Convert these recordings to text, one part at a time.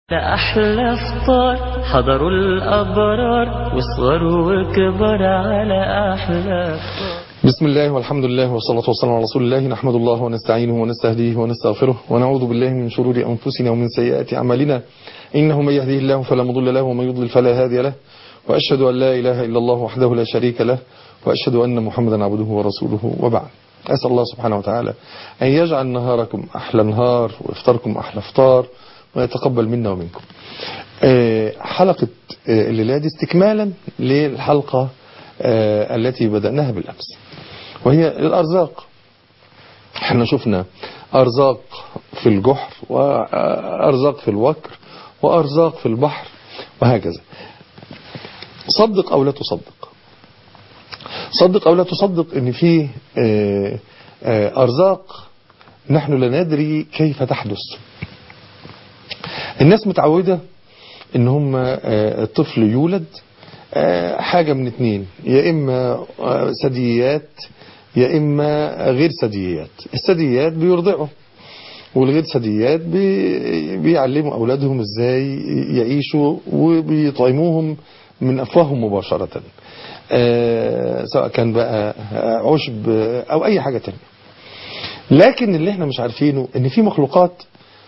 ده أحلى فطار حضروا الأبرار وصغروا وكبر على أحلى فطار بسم الله والحمد لله والصلاة والسلام على رسول الله نحمد الله ونستعينه ونستهديه ونستغفره ونعوذ بالله من شرور أنفسنا ومن سيئات أعمالنا إنه من يهديه الله فلا مضل له ومن يضلل فلا هادي له وأشهد أن لا إله إلا الله وحده لا شريك له وأشهد أن محمدا عبده ورسوله وبعد أسأل الله سبحانه وتعالى أن يجعل نهاركم أحلى نهار وإفطاركم أحلى إفطار ويتقبل منا ومنكم حلقة الليلة دي استكمالا للحلقة التي بدأناها بالأمس وهي الأرزاق احنا شفنا أرزاق في الجحر وأرزاق في الوكر وأرزاق في البحر وهكذا صدق أو لا تصدق صدق أو لا تصدق ان في أرزاق نحن لا ندري كيف تحدث الناس متعودة ان هم الطفل يولد حاجة من اتنين يا اما ثدييات يا اما غير ثدييات الثدييات بيرضعوا والغير ثدييات بي بيعلموا اولادهم ازاي يعيشوا وبيطعموهم من افواههم مباشرة سواء كان بقى عشب او اي حاجة تانية لكن اللي احنا مش عارفينه ان في مخلوقات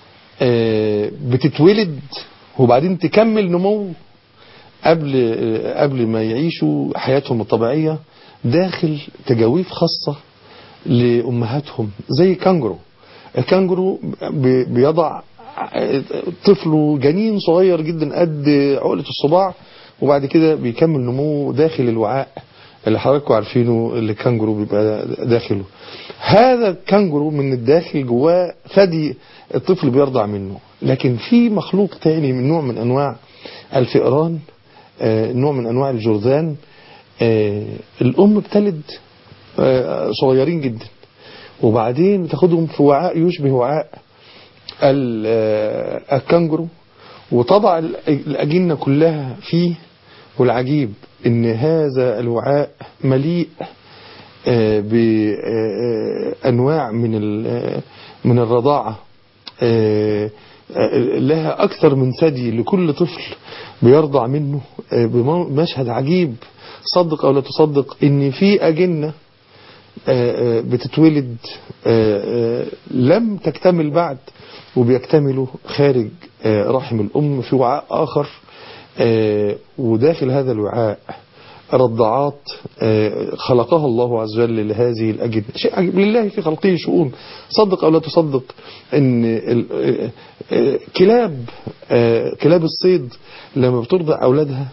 بتتولد وبعدين تكمل نمو قبل قبل ما يعيشوا حياتهم الطبيعية داخل تجاويف خاصة لأمهاتهم زي كانجرو الكانجرو بيضع طفله جنين صغير جدا قد عقلة الصباع وبعد كده بيكمل نموه داخل الوعاء اللي حضراتكم عارفينه اللي الكانجرو بيبقى داخله هذا الكانجرو من الداخل جواه ثدي الطفل بيرضع منه لكن في مخلوق تاني من نوع من انواع الفئران آه نوع من انواع الجرذان آه الام بتلد آه صغيرين جدا وبعدين بتاخدهم في وعاء يشبه وعاء الكانجرو وتضع الأجنة كلها فيه والعجيب ان هذا الوعاء مليء بأنواع من من الرضاعة لها أكثر من ثدي لكل طفل بيرضع منه بمشهد عجيب صدق أو لا تصدق ان في أجنة بتتولد لم تكتمل بعد وبيكتملوا خارج رحم الأم في وعاء آخر وداخل هذا الوعاء رضعات خلقها الله عز وجل لهذه الأجنة شيء عجيب لله في خلقه شؤون صدق أو لا تصدق ان كلاب كلاب الصيد لما بترضع أولادها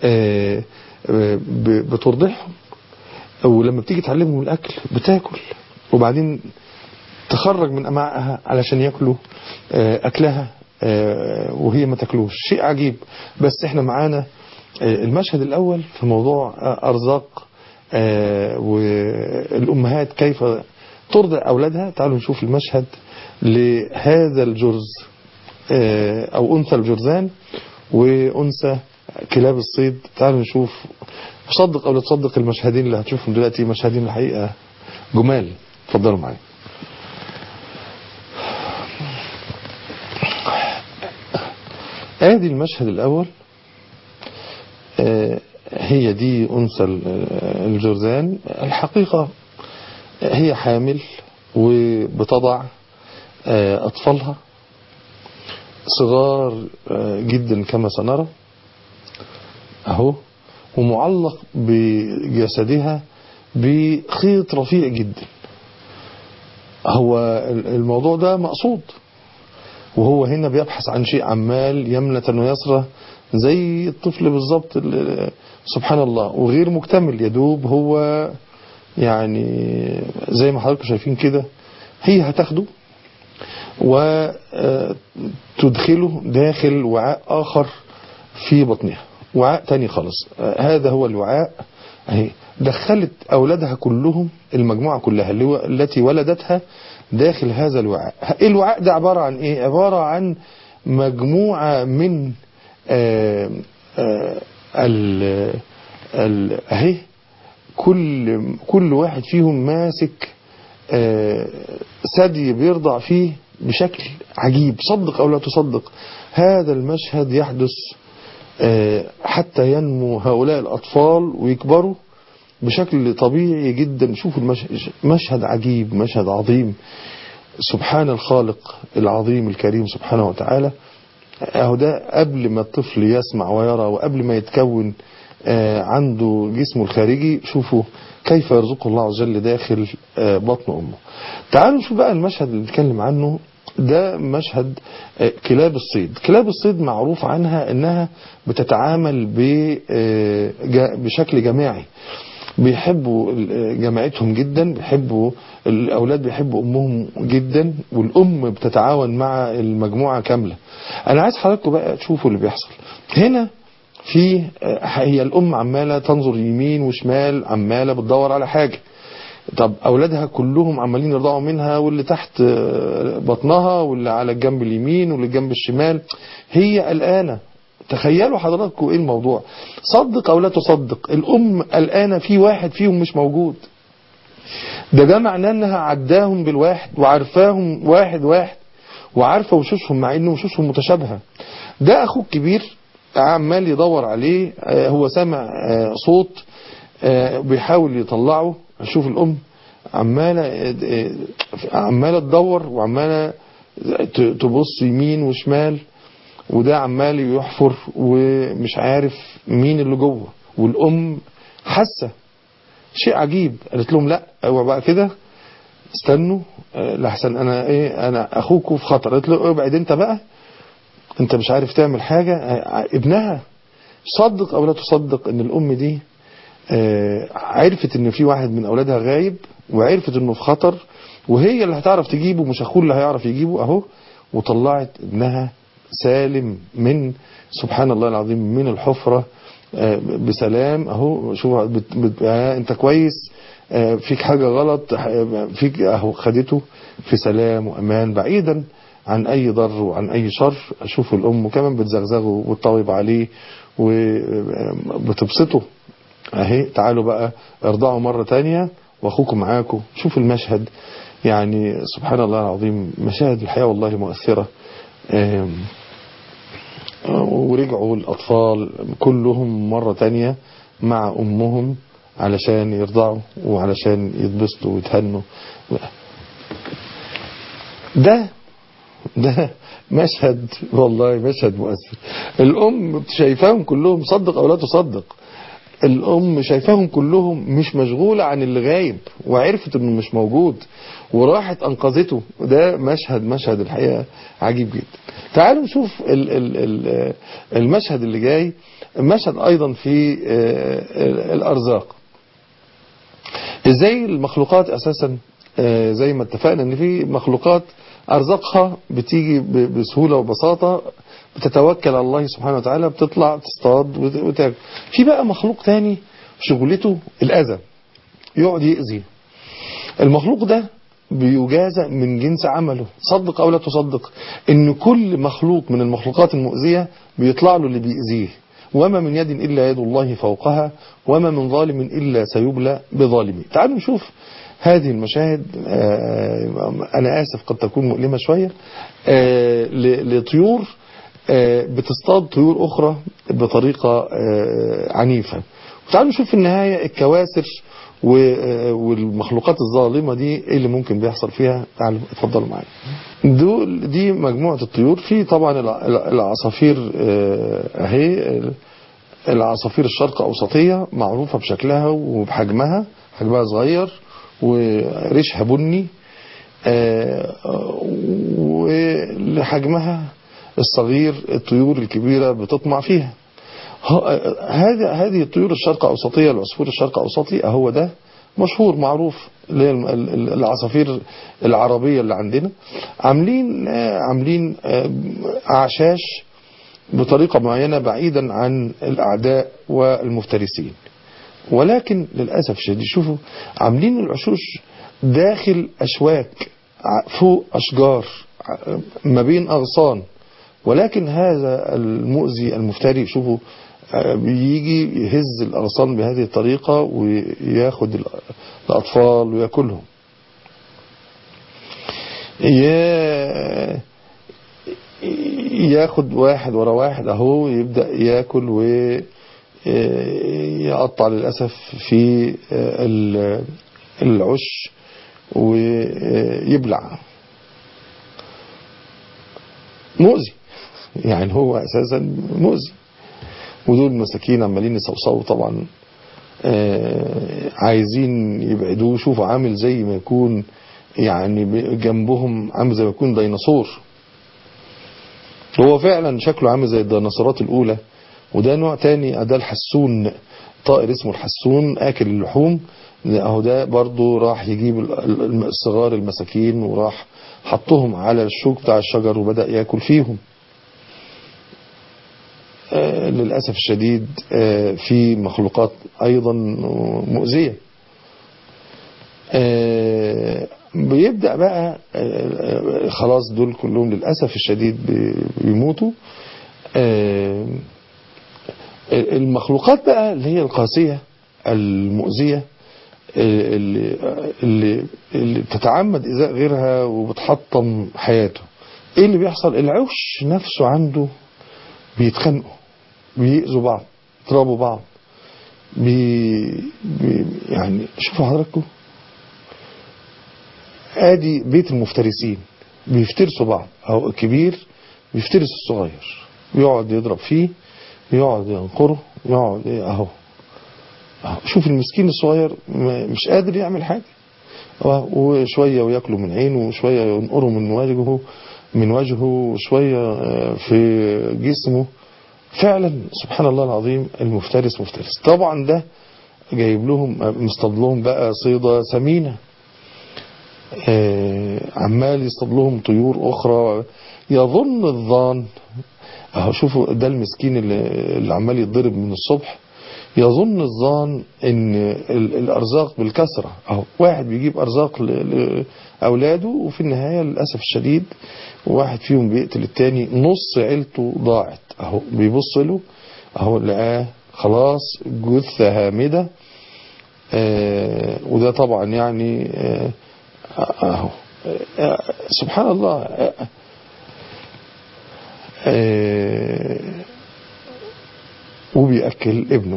بترضعهم ولما بتيجي تعلمهم الأكل بتاكل وبعدين تخرج من أمعائها علشان يأكلوا أكلها وهي ما تاكلوش شيء عجيب بس احنا معانا المشهد الأول في موضوع أرزاق والأمهات كيف ترضع أولادها تعالوا نشوف المشهد لهذا الجرز أو أنثى الجرذان وأنثى كلاب الصيد تعالوا نشوف صدق أو لا تصدق المشهدين اللي هتشوفهم دلوقتي مشهدين الحقيقة جمال اتفضلوا معايا ادي المشهد الاول هي دي انثى الجرذان الحقيقة هي حامل وبتضع اطفالها صغار جدا كما سنرى اهو ومعلق بجسدها بخيط رفيع جدا هو الموضوع ده مقصود وهو هنا بيبحث عن شيء عمال يمنة ويسرى زي الطفل بالظبط سبحان الله وغير مكتمل يدوب هو يعني زي ما حضراتكم شايفين كده هي هتاخده وتدخله داخل وعاء آخر في بطنها وعاء تاني خالص هذا هو الوعاء اهي دخلت أولادها كلهم المجموعة كلها التي ولدتها داخل هذا الوعاء الوعاء ده عبارة عن ايه عبارة عن مجموعة من آآ آآ ال ال اهي كل كل واحد فيهم ماسك ثدي بيرضع فيه بشكل عجيب صدق أو لا تصدق هذا المشهد يحدث آه، حتى ينمو هؤلاء الأطفال ويكبروا بشكل طبيعي جدا شوفوا المشهد مشهد عجيب مشهد عظيم سبحان الخالق العظيم الكريم سبحانه وتعالى اهو ده قبل ما الطفل يسمع ويرى وقبل ما يتكون آه، عنده جسمه الخارجي شوفوا كيف يرزقه الله عز وجل داخل آه، بطن امه تعالوا نشوف بقى المشهد اللي بنتكلم عنه ده مشهد آه، كلاب الصيد كلاب الصيد معروف عنها انها بتتعامل ب- آه، جا- بشكل جماعي بيحبوا ال- جماعتهم جدا بيحبوا الاولاد بيحبوا امهم جدا والام بتتعاون مع المجموعه كامله انا عايز حضراتكم بقى تشوفوا اللي بيحصل هنا في آه، هي الام عماله تنظر يمين وشمال عماله بتدور على حاجه طب اولادها كلهم عمالين يرضعوا منها واللي تحت آه، بطنها واللي على الجنب اليمين واللي الجنب الشمال هي قلقانه تخيلوا حضراتكم ايه الموضوع صدق او لا تصدق الام قلقانه في واحد فيهم مش موجود ده ده معناه انها عداهم بالواحد وعارفاهم واحد واحد وعارفه وشوشهم مع ان وشوشهم متشابهه ده اخوه الكبير عمال يدور عليه آه، هو سامع آه، صوت آه، بيحاول يطلعه شوف الام عماله آه، آه، عماله تدور وعماله ت- تبص يمين وشمال وده عمال يحفر ومش عارف مين اللي جوه والام حاسه شيء عجيب قالت لهم لا اوعى بقى كده استنوا آه، لحسن انا ايه انا اخوكوا في خطر قالت له ابعد انت بقى انت مش عارف تعمل حاجه آه، ابنها صدق او لا تصدق ان الام دي آه، عرفت ان في واحد من اولادها غايب وعرفت انه في خطر وهي اللي هتعرف تجيبه مش اخوه اللي هيعرف يجيبه اهو وطلعت ابنها سالم من سبحان الله العظيم من الحفرة آه، بسلام اهو شوف بت بت آه انت كويس آه، فيك حاجة غلط آه، فيك اهو خدته في سلام وامان بعيدا عن اي ضر وعن اي شر اشوف الام كمان بتزغزغه وتطوب عليه وبتبسطه اهي تعالوا بقى ارضعوا مرة تانية واخوكم معاكم شوفوا المشهد يعني سبحان الله العظيم مشاهد الحياة والله مؤثرة آم، ورجعوا الأطفال كلهم مرة تانية مع أمهم علشان يرضعوا وعلشان يتبسطوا ويتهنوا ده ده مشهد والله مشهد مؤثر الأم شايفاهم كلهم صدق أو لا تصدق الأم شايفاهم كلهم مش مشغولة عن اللي غايب وعرفت انه مش موجود وراحت أنقذته ده مشهد مشهد الحقيقة عجيب جدا تعالوا نشوف ال ال ال المشهد اللي جاي مشهد أيضا في آه، الأرزاق ازاي المخلوقات أساسا آه، زي ما اتفقنا ان في مخلوقات أرزاقها بتيجي ب- بسهولة وبساطة بتتوكل على الله سبحانه وتعالى بتطلع تصطاد وت- وتاكل في بقى مخلوق تاني شغلته الأذى يقعد يأذي المخلوق ده بيجازى من جنس عمله صدق أو لا تصدق إن كل مخلوق من المخلوقات المؤذية بيطلع له اللي بيأذيه وما من يد إلا يد الله فوقها وما من ظالم إلا سيبلى بظالمه تعالوا نشوف هذه المشاهد آه، أنا آسف قد تكون مؤلمة شوية آه، ل- لطيور آه، بتصطاد طيور أخرى بطريقة آه، عنيفة وتعالوا نشوف في النهاية الكواسر و- آه، والمخلوقات الظالمة دي ايه اللي ممكن بيحصل فيها تعالوا اتفضلوا معايا دول دي مجموعة الطيور في طبعا الع- الع- العصافير آه، اهي العصافير الشرق أوسطية معروفة بشكلها وبحجمها حجمها صغير وريشها بني آه، ولحجمها الصغير الطيور الكبيرة بتطمع فيها ه- هذا هذه الطيور الشرق أوسطية العصفور الشرق أوسطي هو ده مشهور معروف اللي هي ال- ال- العصافير العربية اللي عندنا عاملين آه، عاملين آه، أعشاش بطريقة معينة بعيدا عن الأعداء والمفترسين ولكن للأسف الشديد شوفوا عاملين العشوش داخل أشواك ع- فوق أشجار ع- ما بين أغصان ولكن هذا المؤذي المفتري شوفوا آه، بيجي يهز الأغصان بهذه الطريقة وياخد ال- الأطفال ويأكلهم يا ياخد واحد ورا واحد اهو يبدأ ياكل ويقطع للأسف في العش ويبلع مؤذي يعني هو أساسا مؤذي ودول مساكين عمالين يصوصوا طبعا عايزين يبعدوه شوفوا عامل زي ما يكون يعني جنبهم عامل زي ما يكون ديناصور هو فعلا شكله عامل زي الديناصورات الأولى وده نوع تاني ده الحسون طائر اسمه الحسون آكل اللحوم اهو ده برضو راح يجيب الصغار المساكين وراح حطهم على الشوك بتاع الشجر وبدأ ياكل فيهم آه للأسف الشديد آه في مخلوقات أيضا مؤذية آه بيبدأ بقى خلاص دول كلهم للأسف الشديد بيموتوا المخلوقات بقى اللي هي القاسية المؤذية اللي, اللي, اللي بتتعمد إزاء غيرها وبتحطم حياته ايه اللي بيحصل العوش نفسه عنده بيتخانقوا بيأذوا بعض يضربوا بعض بي بي يعني شوفوا حضراتكم ادي بيت المفترسين بيفترسوا بعض او الكبير بيفترس الصغير يقعد يضرب فيه يقعد ينقره يقعد اهو شوف المسكين الصغير مش قادر يعمل حاجة وشوية وياكله من عينه وشوية ينقره من وجهه من وجهه وشوية في جسمه فعلا سبحان الله العظيم المفترس مفترس طبعا ده جايب لهم مصطاد لهم بقى صيدة ثمينة عمال يصطاد لهم طيور أخرى يظن الظان اهو شوفوا ده المسكين اللي, اللي عمال يتضرب من الصبح يظن الظان ان الارزاق بالكثرة اهو واحد بيجيب ارزاق لاولاده وفي النهاية للأسف الشديد واحد فيهم بيقتل التاني نص عيلته ضاعت اهو بيبص له اهو لقاه خلاص جثة هامدة آه وده طبعا يعني آه اهو آه سبحان الله آه آه وبيأكل ابنه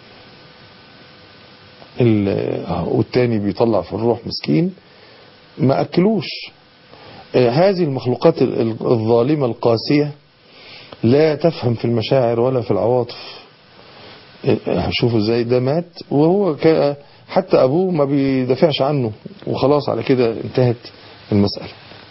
والتاني بيطلع في الروح مسكين ما أكلوش آه هذه المخلوقات الظالمة القاسية لا تفهم في المشاعر ولا في العواطف آه شوفوا ازاي ده مات وهو حتى أبوه ما بيدافعش عنه وخلاص على كده انتهت المسألة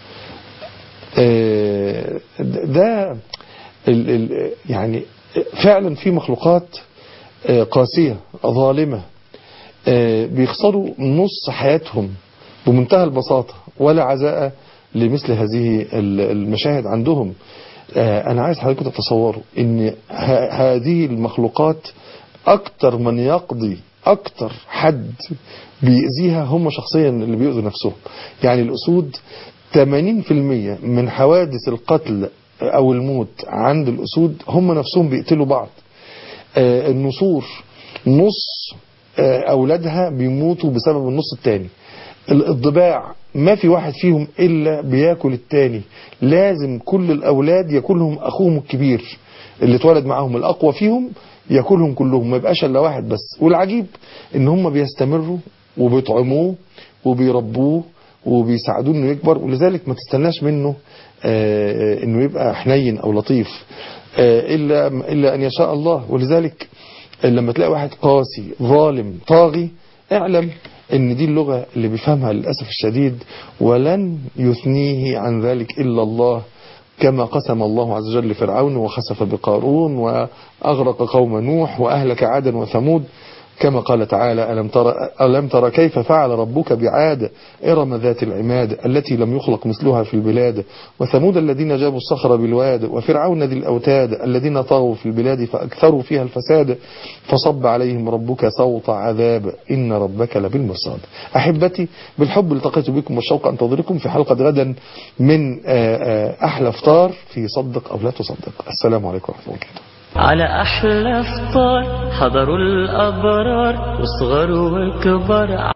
آه ده ال ال يعني فعلا في مخلوقات قاسية ظالمة بيخسروا نص حياتهم بمنتهى البساطة ولا عزاء لمثل هذه المشاهد عندهم أنا عايز حضرتك تتصوروا ان هذه المخلوقات أكتر من يقضي أكتر حد بيأذيها هم شخصيا اللي بيؤذوا نفسهم يعني الأسود 80% من حوادث القتل او الموت عند الاسود هم نفسهم بيقتلوا بعض آه النسور نص آه اولادها بيموتوا بسبب النص التاني الضباع ما في واحد فيهم الا بياكل التاني لازم كل الاولاد ياكلهم اخوهم الكبير اللي اتولد معاهم الاقوى فيهم ياكلهم كلهم ما يبقاش الا واحد بس والعجيب ان هم بيستمروا وبيطعموه وبيربوه وبيساعدوه انه يكبر ولذلك ما تستناش منه آه انه يبقى حنين او لطيف آه الا الا ان يشاء الله ولذلك لما تلاقي واحد قاسي ظالم طاغي اعلم ان دي اللغة اللي بيفهمها للأسف الشديد ولن يثنيه عن ذلك إلا الله كما قسم الله عز وجل فرعون وخسف بقارون وأغرق قوم نوح وأهلك عادا وثمود كما قال تعالى ألم ترى, ألم ترى كيف فعل ربك بعاد إرم ذات العماد التي لم يخلق مثلها في البلاد وثمود الذين جابوا الصخر بالواد وفرعون ذي الأوتاد الذين طغوا في البلاد فأكثروا فيها الفساد فصب عليهم ربك صوت عذاب إن ربك لبالمرصاد أحبتي بالحب التقيت بكم والشوق أنتظركم في حلقة غدا من أحلى افطار في صدق أو لا تصدق السلام عليكم ورحمة الله وبركاته على أحلى فطار حضروا الأبرار وصغروا وكبار